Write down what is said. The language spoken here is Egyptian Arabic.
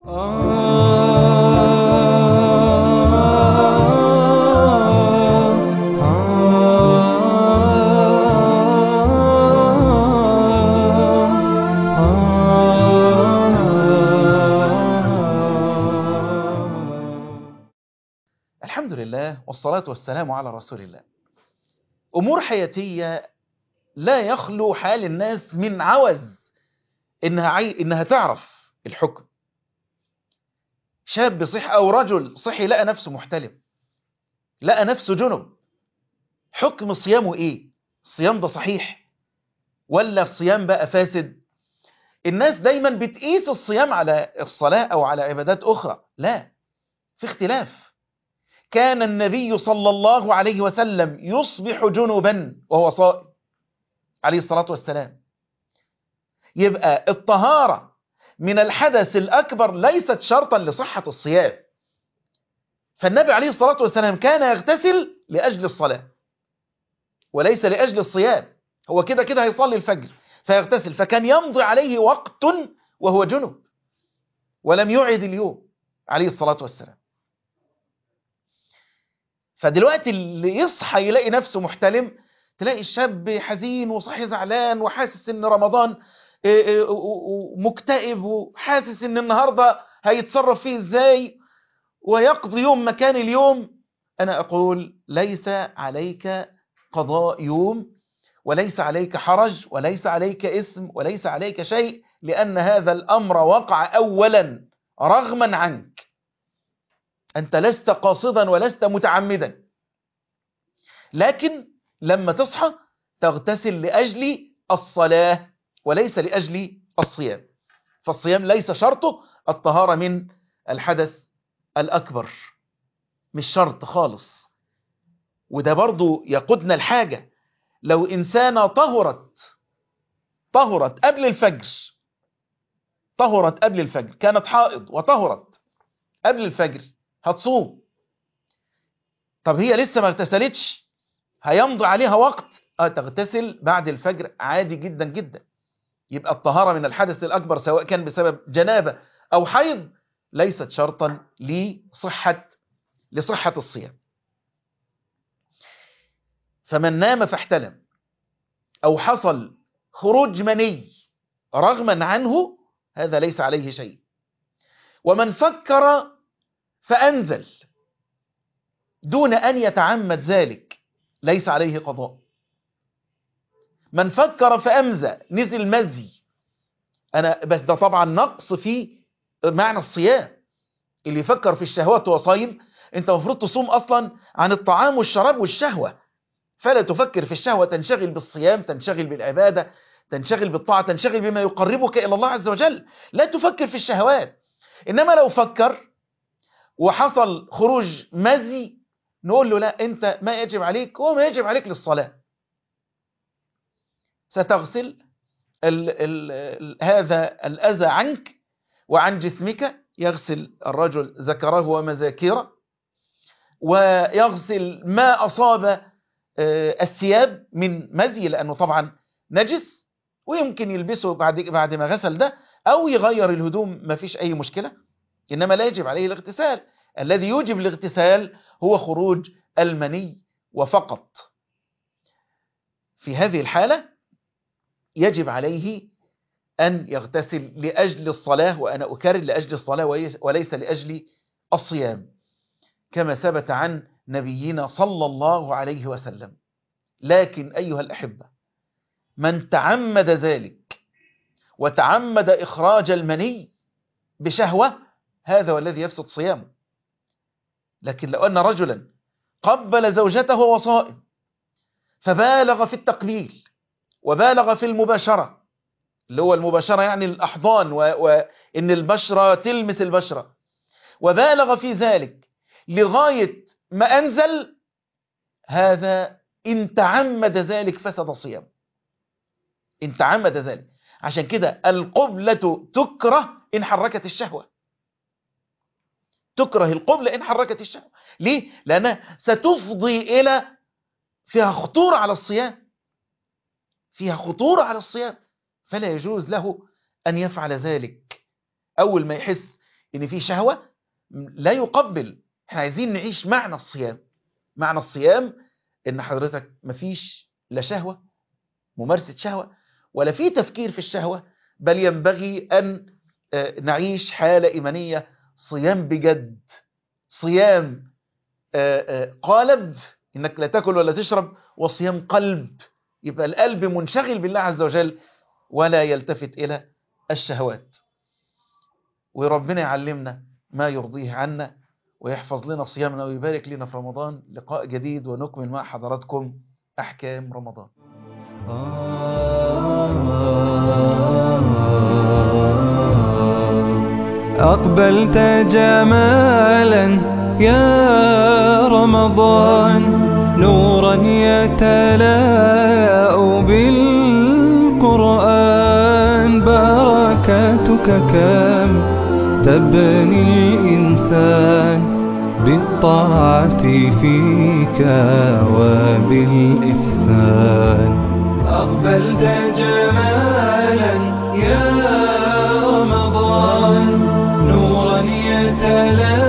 الحمد لله والصلاة والسلام على رسول الله أمور حياتية لا يخلو حال الناس من عوز إنها, عي... إنها تعرف الحكم شاب صح أو رجل صحي لقى نفسه محتلم لقى نفسه جنب حكم صيامه إيه الصيام ده صحيح ولا الصيام بقى فاسد الناس دايما بتقيس الصيام على الصلاة أو على عبادات أخرى لا في اختلاف كان النبي صلى الله عليه وسلم يصبح جنبا وهو صائم عليه الصلاة والسلام يبقى الطهارة من الحدث الأكبر ليست شرطا لصحة الصيام فالنبي عليه الصلاة والسلام كان يغتسل لأجل الصلاة وليس لأجل الصيام هو كده كده هيصلي الفجر فيغتسل فكان يمضي عليه وقت وهو جنب ولم يعد اليوم عليه الصلاة والسلام فدلوقتي اللي يصحى يلاقي نفسه محتلم تلاقي الشاب حزين وصحي زعلان وحاسس ان رمضان مكتئب وحاسس ان النهاردة هيتصرف فيه ازاي ويقضي يوم مكان اليوم انا اقول ليس عليك قضاء يوم وليس عليك حرج وليس عليك اسم وليس عليك شيء لان هذا الامر وقع اولا رغما عنك أنت لست قاصدا ولست متعمدا لكن لما تصحى تغتسل لأجل الصلاة وليس لأجل الصيام فالصيام ليس شرطه الطهارة من الحدث الأكبر مش شرط خالص وده برضو يقودنا الحاجة لو إنسانة طهرت طهرت قبل الفجر طهرت قبل الفجر كانت حائض وطهرت قبل الفجر هتصوم طب هي لسه ما اغتسلتش هيمضي عليها وقت اه تغتسل بعد الفجر عادي جدا جدا يبقى الطهارة من الحدث الأكبر سواء كان بسبب جنابة أو حيض ليست شرطا لصحة لصحة الصيام فمن نام فاحتلم أو حصل خروج مني رغما عنه هذا ليس عليه شيء ومن فكر فأنزل دون أن يتعمد ذلك ليس عليه قضاء من فكر فأمزى نزل مزي أنا بس ده طبعا نقص في معنى الصيام اللي يفكر في الشهوات وهو صايم انت المفروض تصوم أصلا عن الطعام والشراب والشهوة فلا تفكر في الشهوة تنشغل بالصيام تنشغل بالعبادة تنشغل بالطاعة تنشغل بما يقربك إلى الله عز وجل لا تفكر في الشهوات إنما لو فكر وحصل خروج مزي نقول له لا انت ما يجب عليك هو ما يجب عليك للصلاة ستغسل ال ال ال هذا الأذى عنك وعن جسمك يغسل الرجل ذكره ومذاكيره ويغسل ما أصاب الثياب من مزي لأنه طبعا نجس ويمكن يلبسه بعد بعد ما غسل ده أو يغير الهدوم ما فيش أي مشكلة إنما لا يجب عليه الاغتسال الذي يوجب الاغتسال هو خروج المني وفقط في هذه الحالة يجب عليه أن يغتسل لأجل الصلاة وأنا أكرر لأجل الصلاة وليس لأجل الصيام كما ثبت عن نبينا صلى الله عليه وسلم لكن أيها الأحبة من تعمد ذلك وتعمد إخراج المني بشهوة هذا والذي يفسد صيامه لكن لو أن رجلا قبل زوجته وهو صائم فبالغ في التقبيل وبالغ في المباشرة اللي هو المباشرة يعني الأحضان وإن البشرة تلمس البشرة وبالغ في ذلك لغاية ما أنزل هذا إن تعمد ذلك فسد صيام إن تعمد ذلك عشان كده القبلة تكره إن حركت الشهوة تكره القبلة إن حركت الشهوة ليه؟ لأنها ستفضي إلى فيها خطورة على الصيام فيها خطورة على الصيام فلا يجوز له أن يفعل ذلك أول ما يحس ان في شهوة لا يقبل احنا عايزين نعيش معنى الصيام معنى الصيام ان حضرتك مفيش لا شهوة ممارسة شهوة ولا في تفكير في الشهوة بل ينبغي أن نعيش حالة إيمانية صيام بجد صيام قالب إنك لا تأكل ولا تشرب وصيام قلب يبقى القلب منشغل بالله عز وجل ولا يلتفت إلى الشهوات وربنا يعلمنا ما يرضيه عنا ويحفظ لنا صيامنا ويبارك لنا في رمضان لقاء جديد ونكمل مع حضراتكم أحكام رمضان أقبلت جمالا يا رمضان نورا يتلاء بالقرآن بركاتك كم تبني الإنسان بالطاعة فيك وبالإحسان أقبلت جمالا يا رمضان نورا يتلاء